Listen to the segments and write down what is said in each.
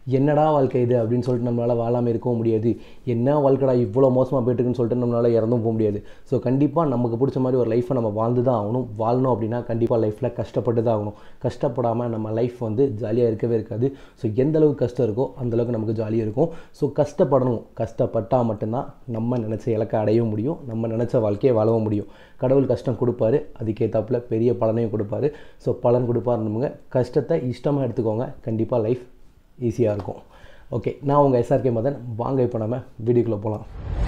என்னடா வாழ்க்கை இது அப்படின்னு சொல்லிட்டு நம்மளால் வாழாமல் இருக்கவும் முடியாது என்ன வாழ்க்கைடா இவ்வளோ மோசமாக போயிட்டுருக்குன்னு சொல்லிட்டு நம்மளால் இறந்தும் போக முடியாது ஸோ கண்டிப்பாக நமக்கு பிடிச்ச மாதிரி ஒரு லைஃப்பை நம்ம வாழ்ந்து தான் ஆகணும் வாழணும் அப்படின்னா கண்டிப்பாக லைஃப்பில் கஷ்டப்பட்டு தான் ஆகணும் கஷ்டப்படாமல் நம்ம லைஃப் வந்து ஜாலியாக இருக்கவே இருக்காது ஸோ எந்த அளவுக்கு கஷ்டம் இருக்கோ அந்தளவுக்கு நமக்கு ஜாலியாக இருக்கும் ஸோ கஷ்டப்படணும் கஷ்டப்பட்டால் மட்டும்தான் நம்ம நினச்ச இலக்கை அடையவும் முடியும் நம்ம நினச்ச வாழ்க்கையை வாழவும் முடியும் கடவுள் கஷ்டம் கொடுப்பாரு அதுக்கேற்றாப்புல பெரிய பலனையும் கொடுப்பாரு ஸோ பலன் கொடுப்பாருன்னு கஷ்டத்தை இஷ்டமாக எடுத்துக்கோங்க கண்டிப்பாக லைஃப் ஈஸியாக இருக்கும் ஓகே நான் உங்கள் எஸ்ஆர்கே மதன் வாங்க இப்போ நம்ம வீடியோக்குள்ளே போகலாம்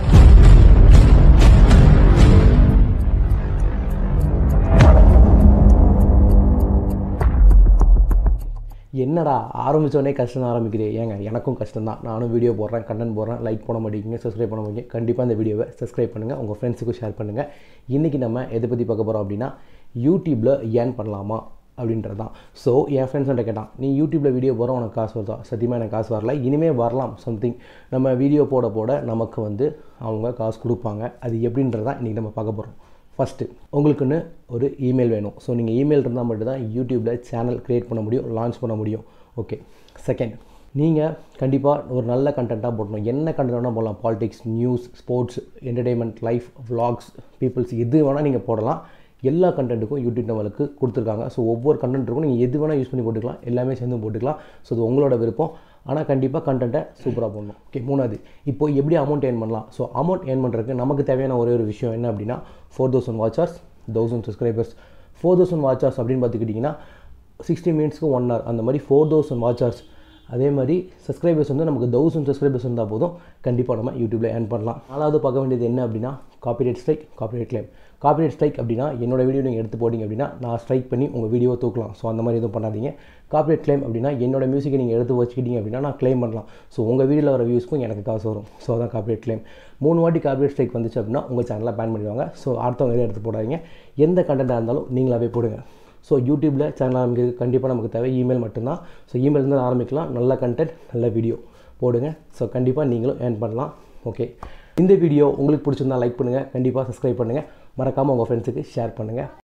என்னடா ஆரம்பித்தோடனே கஷ்டம் தான் ஆரம்பிக்கிறேன் ஏங்க எனக்கும் கஷ்டம் தான் நானும் வீடியோ போடுறேன் கண்டென்ட் போடுறேன் லைக் பண்ண மாட்டேங்கிங்க சப்ஸ்கிரைப் பண்ண மாட்டேங்க கண்டிப்பாக இந்த வீடியோவை சப்ஸ்கிரைப் பண்ணுங்கள் உங்கள் ஃப்ரெண்ட்ஸுக்கும் ஷேர் பண்ணுங்கள் இன்றைக்கி நம்ம எதை பற்றி பார்க்க போகிறோம் அப்படின்னா யூடியூப்பில் ஏர்ன் பண்ணலாமா அப்படின்றது தான் ஸோ என் ஃப்ரெண்ட்ஸ்கிட்ட கேட்டான் நீ யூடியூப்பில் வீடியோ போகிற உனக்கு காசு வருதா சத்தியமாக எனக்கு காசு வரல இனிமேல் வரலாம் சம்திங் நம்ம வீடியோ போட போட நமக்கு வந்து அவங்க காசு கொடுப்பாங்க அது எப்படின்றதான் இன்றைக்கி நம்ம பார்க்க போகிறோம் ஃபஸ்ட்டு உங்களுக்குன்னு ஒரு இமெயில் வேணும் ஸோ நீங்கள் இமெயில் இருந்தால் மட்டும்தான் யூடியூப்பில் சேனல் க்ரியேட் பண்ண முடியும் லான்ச் பண்ண முடியும் ஓகே செகண்ட் நீங்கள் கண்டிப்பாக ஒரு நல்ல கண்டென்ட்டாக போடணும் என்ன கண்டென்ட் வேணால் போடலாம் politics news sports entertainment life vlogs peoples எது வேணால் நீங்கள் போடலாம் எல்லா கண்டென்ட்டுக்கும் யூடியூப் நம்மளுக்கு கொடுத்துருக்காங்க ஸோ ஒவ்வொரு கண்டென்ட்டுக்கும் நீங்கள் எது வேணால் யூஸ் பண்ணி போட்டுக்கலாம் எல்லாமே சேர்ந்து போட்டுக்கலாம் ஸோ அது உங்களோட விருப்பம் ஆனால் கண்டிப்பாக கண்டென்ட்டை சூப்பராக போடணும் ஓகே மூணாவது இப்போ எப்படி அமௌண்ட் ஏர்ன் பண்ணலாம் ஸோ அமௌண்ட் ஏர்ன் பண்ணுறதுக்கு நமக்கு தேவையான ஒரே ஒரு விஷயம் என்ன அப்படின்னா four thousand watchers thousand subscribers four thousand watchers அப்படின்னு பார்த்துக்கிட்டிங்கன்னா சிக்ஸ்டி மினிட்ஸ்க்கு ஒன் ஹவர் அந்த மாதிரி ஃபோர் தௌசண்ட் வாட்சர்ஸ் அதே மாதிரி சப்ஸ்கிரைபர்ஸ் வந்து நமக்கு தௌசண்ட் சப்ஸ்கிரைபர்ஸ் இருந்தால் போதும் கண்டிப்பாக நம்ம யூடியூப்பில் ஏர்ன் பண்ணலாம் நாலாவது பார்க்க வேண்டியது என்ன அப்படின்னா copyright strike copyright claim copyright strike அப்படின்னா என்னோட வீடியோ நீங்கள் எடுத்து போட்டிங்க அப்படின்னா நான் ஸ்ட்ரைக் பண்ணி உங்கள் வீடியோவை தூக்கலாம் ஸோ அந்த மாதிரி எதுவும் பண்ணாதீங்க காப்பிரைட் கிளைம் அப்படின்னா என்னோட மியூசிக்கை நீங்கள் எடுத்து வச்சுக்கிட்டீங்க அப்படின்னா நான் கிளைம் பண்ணலாம் ஸோ உங்கள் வீடியோவில் வர வியூஸ்க்கும் எனக்கு காசு வரும் ஸோ அதான் காப்பிரைட் கிளைம் மூணு வாட்டி காப்பிரைட் ஸ்ட்ரைக் வந்துச்சு அப்படின்னா உங்கள் சேனலில் பேன் பண்ணிடுவாங்க ஸோ அடுத்தவங்க எதுவும் எடுத்து போடாதீங்க எந்த கண்டென்ட்டாக இருந்தாலும் நீங்களாவே போடுங்க ஸோ யூடியூப்பில் சேனல் ஆரம்பிக்கிறது கண்டிப்பாக நமக்கு தேவை இமெயில் மட்டும்தான் ஸோ இமெயில் இருந்து ஆரம்பிக்கலாம் நல்ல கண்டென்ட் நல்ல வீடியோ போடுங்க ஸோ கண்டிப்பாக நீங்களும் ஏர்ன் பண்ணலாம் ஓகே இந்த வீடியோ உங்களுக்கு பிடிச்சிருந்தா லைக் பண்ணுங்கள் கண்டிப்பாக சப்ஸ்கிரைப் பண்ணுங்கள் மறக்காமல் உங்கள் ஃப்ரெண்ட்ஸுக்கு ஷேர் பண்ணுங்கள்